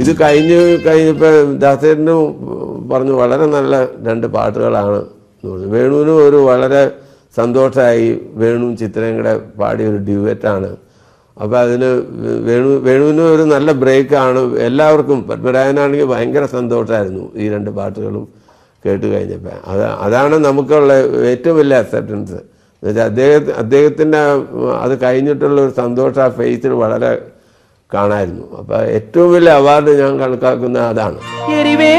ഇത് കഴിഞ്ഞ് കഴിഞ്ഞപ്പോൾ ദാസേട്ടനും പറഞ്ഞു വളരെ നല്ല രണ്ട് പാട്ടുകളാണ് എന്ന് പറഞ്ഞു വേണുവിനും ഒരു വളരെ സന്തോഷമായി വേണുവും ചിത്രയും കൂടെ പാടിയ ഒരു ഡ്യൂവറ്റാണ് അപ്പോൾ അതിന് വേണു വേണുവിനും ഒരു നല്ല ബ്രേക്കാണ് എല്ലാവർക്കും പത്മരാജനാണെങ്കിൽ ഭയങ്കര സന്തോഷമായിരുന്നു ഈ രണ്ട് പാട്ടുകളും കേട്ട് കഴിഞ്ഞപ്പോൾ അത് അതാണ് നമുക്കുള്ള ഏറ്റവും വലിയ അക്സെപ്റ്റൻസ് എന്നുവെച്ചാൽ അദ്ദേഹം അദ്ദേഹത്തിൻ്റെ അത് കഴിഞ്ഞിട്ടുള്ള ഒരു സന്തോഷം ആ ഫേസിൽ വളരെ കാണായിരുന്നു അപ്പോൾ ഏറ്റവും വലിയ അവാർഡ് ഞാൻ കണക്കാക്കുന്നത് അതാണ് എരിവേ